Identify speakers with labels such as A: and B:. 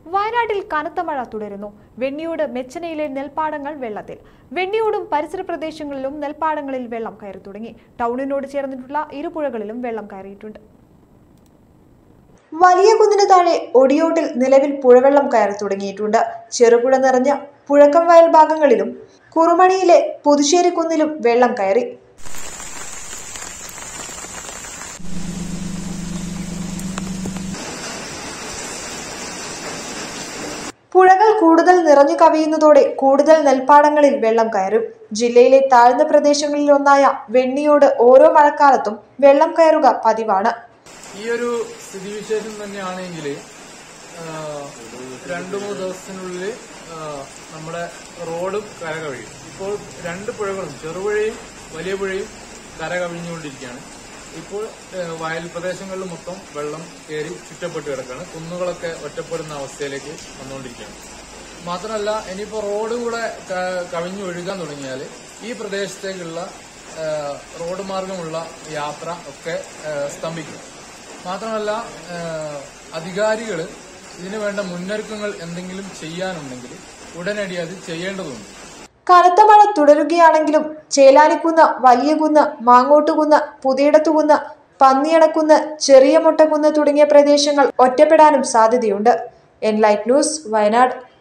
A: വയനാട്ടിൽ കനത്ത മഴ തുടരുന്നു വെണ്ണിയോട് മെച്ചനയിലെ നെൽപ്പാടങ്ങൾ വെള്ളത്തിൽ വെണ്ണിയോടും പരിസര പ്രദേശങ്ങളിലും നെൽപ്പാടങ്ങളിൽ വെള്ളം കയറി തുടങ്ങി ടൗണിനോട് ചേർന്നിട്ടുള്ള ഇരുപുഴകളിലും വെള്ളം കയറിയിട്ടുണ്ട്
B: വലിയ കുന്നിന് താഴെ ഒടിയോട്ടിൽ നിലവിൽ പുഴവെള്ളം കയറി തുടങ്ങിയിട്ടുണ്ട് ചെറുപുഴ നിറഞ്ഞ പുഴക്കം വയൽ ഭാഗങ്ങളിലും കുറുമണിയിലെ പുതുശ്ശേരി കുന്നിലും വെള്ളം കയറി പുഴകൾ കൂടുതൽ നിറഞ്ഞു കവിയുന്നതോടെ കൂടുതൽ നെൽപ്പാടങ്ങളിൽ വെള്ളം കയറും ജില്ലയിലെ താഴ്ന്ന പ്രദേശങ്ങളിൽ ഒന്നായ വെണ്ണിയോട് ഓരോ മഴക്കാലത്തും വെള്ളം കയറുക പതിവാണ്
C: ഈ ഒരു സ്ഥിതിവിശേഷം തന്നെയാണെങ്കിൽ രണ്ടു മൂന്ന് ദിവസത്തിനുള്ളിൽ ആ, നമ്മുടെ റോഡും കരകവിയും ഇപ്പോൾ രണ്ട് പുഴകളും ചെറുപുഴയും വലിയ പുഴയും കരകവിഞ്ഞുകൊണ്ടിരിക്കുകയാണ് ഇപ്പോൾ ആ, വയൽ പ്രദേശങ്ങളിൽ മൊത്തം വെള്ളം കയറി ചുറ്റപ്പെട്ട് കിടക്കുകയാണ് കുന്നുകളൊക്കെ ഒറ്റപ്പെടുന്ന അവസ്ഥയിലേക്ക് വന്നുകൊണ്ടിരിക്കുകയാണ് മാത്രമല്ല ഇനിയിപ്പോൾ റോഡ് കൂടെ ക- കവിഞ്ഞു ഒഴുകാൻ തുടങ്ങിയാൽ ഈ പ്രദേശത്തേക്കുള്ള ആ, റോഡ് മാർഗമുള്ള യാത്ര ഒക്കെ ആ, സ്തംഭിക്കും മാത്രമല്ല അധികാരികൾ ഇതിനു വേണ്ട മുന്നൊരുക്കങ്ങൾ എന്തെങ്കിലും ചെയ്യാനുണ്ടെങ്കിൽ ഉടനടി അത് ചെയ്യേണ്ടതുണ്ട്
B: കനത്ത മഴ തുടരുകയാണെങ്കിലും ചേലാനിക്കുന്ന് വലിയ കുന്ന് മാങ്ങോട്ടുകുന്ന് പുതിയിടത്തുകുന്ന് പന്നിയടക്കുന്ന് ചെറിയ മുട്ടക്കുന്ന് തുടങ്ങിയ പ്രദേശങ്ങൾ ഒറ്റപ്പെടാനും സാധ്യതയുണ്ട് എൻലൈറ്റ് ന്യൂസ് വയനാട്